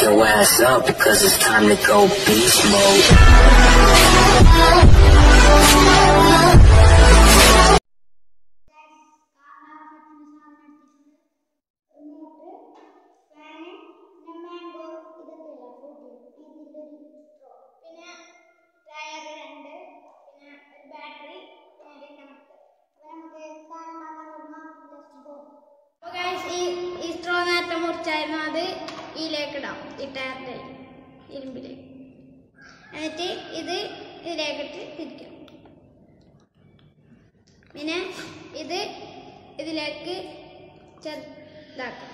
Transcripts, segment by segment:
your ass up because it's time to go beast mode. പിന്നെ tyre രണ്ട് പിന്നെ ഒരു ബാറ്ററി നേരെ കണക്ട് അപ്പൊ നമുക്ക് അപ്പോൾ ഗൈസ് ഈ ഈ സ്ട്രോ നേരത്തെ മുറിച്ചായിരുന്നു അത് ഇതിലേക്ക് ഇടാം ഈ ടയറിൻ്റെ ഇരുമ്പിലേക്ക് എന്നിട്ട് ഇത് ഇതിലേക്കിട്ട് തിരിക്കാം പിന്നെ ഇത് ഇതിലേക്ക് ചെറുതാക്കാം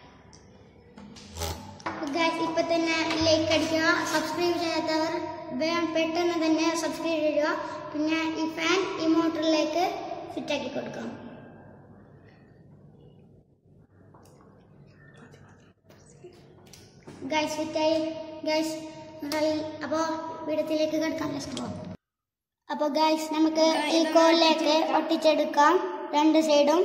ഗൈസ് ഇപ്പൊ തന്നെ ലൈക്ക് അടിക്കുക സബ്സ്ക്രൈബ് ചെയ്യാത്തവർ വേഗം പെട്ടെന്ന് തന്നെ സബ്സ്ക്രൈബ് ചെയ്യുക പിന്നെ ഈ ഫാൻ ഈ മോട്ടറിലേക്ക് ഫിറ്റ് ആക്കി കൊടുക്കാം ഗൈസ് ഫിറ്റായി ഗൈസ് അപ്പോൾ വീടത്തിലേക്ക് കിടക്കാം ലെസ്റ്റ് അപ്പോൾ ഗൈസ് നമുക്ക് ഈ കോളിലേക്ക് ഒട്ടിച്ചെടുക്കാം രണ്ട് സൈഡും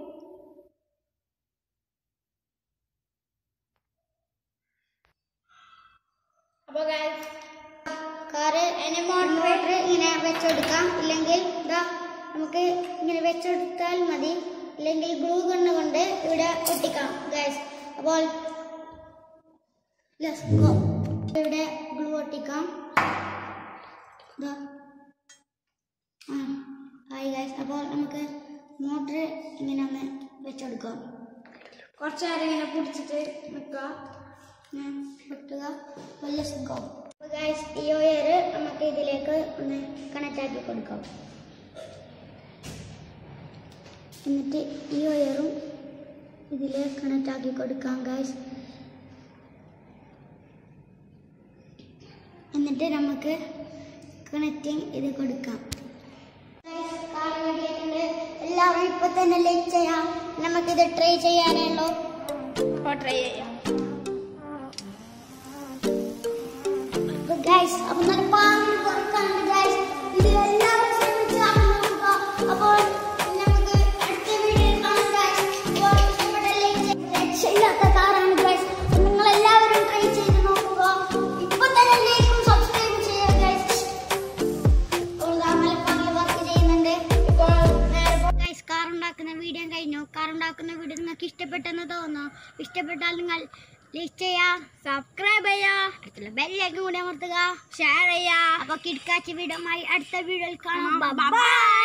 അപ്പോൾ കാറ് അതിന് മോട്ടർ ഇങ്ങനെ വെച്ചെടുക്കാം ഇല്ലെങ്കിൽ ഇതാ നമുക്ക് ഇങ്ങനെ വെച്ചെടുത്താൽ മതി ഇല്ലെങ്കിൽ ഗ്ലൂ ഗണ്ണ് കൊണ്ട് ഇവിടെ ഒട്ടിക്കാം ഗൈസ് അപ്പോൾ let's go. ഇവിടെ ഗ്ലൂ ഒട്ടിക്കാം ദാ. ആ ആയി ഗൈസ് അപ്പോൾ നമുക്ക് മോട്ടർ ഇങ്ങനെ ഒന്ന് വെച്ചെടുക്കാം കുറച്ച് നേരം ഇങ്ങനെ പിടിച്ചിട്ട് നിൽക്കുക ഞാൻ വെട്ടുക ലെറ്റ്സ് ഗോ ഗൈസ് ഈ ഒയർ നമുക്ക് ഇതിലേക്ക് ഒന്ന് കണക്റ്റ് ആക്കി കൊടുക്കാം എന്നിട്ട് ഈ ഒയറും ഇതിൽ കണക്റ്റ് ആക്കി കൊടുക്കാം ഗൈസ് എന്നിട്ട് നമുക്ക് കണക്റ്റിംഗ് ഇത് കൊടുക്കാം എല്ലാവരും ഇപ്പൊ തന്നെ ലൈക്ക് ചെയ്യാം നമുക്കിത് ട്രൈ ചെയ്യാനുള്ളൂ ട്രൈ ചെയ്യാം ഗൈസ് അപ്പൊ നല്ല പാങ്ങിന് പുറത്താണ് ഗൈസ് ഇത് എല്ലാവരും ശ്രമിച്ച് കാണാൻ നോക്കുക അപ്പോൾ നമുക്ക് അടുത്ത വീഡിയോയിൽ കാണാം ഗൈസ് അപ്പോൾ ഇവിടെ രക്ഷയില്ലാത്ത കാറാണ് ഗൈസ് നിങ്ങൾ എല്ലാവരും ട്രൈ ചെയ്ത് നോക്കുക ഇപ്പൊ തന്നെ ലൈക്കും സബ്സ്ക്രൈബും ചെയ്യുക ഗൈസ് ഇപ്പോൾ മലപ്പാറിൽ വർക്ക് ചെയ്യുന്നുണ്ട് ഇപ്പോൾ ഗൈസ് കാർ ഉണ്ടാക്കുന്ന വീഡിയോ കഴിഞ്ഞു കാർ ഉണ്ടാക്കുന്ന വീഡിയോ നിങ്ങൾക്ക് ഇഷ്ടപ്പെട്ടെന്ന് തോന്നുന്നു ഇഷ്ടപ്പെട്ടാൽ നിങ്ങൾ ലൈക്ക് ചെയ്യാം സബ്സ്ക്രൈബ് ചെയ്യാം അടുത്തുള്ള ബെല്ലേക്ക് കൂടി അമർത്തുക ഷെയർ ചെയ്യാം അപ്പൊ കിടക്കാച്ച വീഡിയോ അടുത്ത വീഡിയോയിൽ കാണാം ബൈ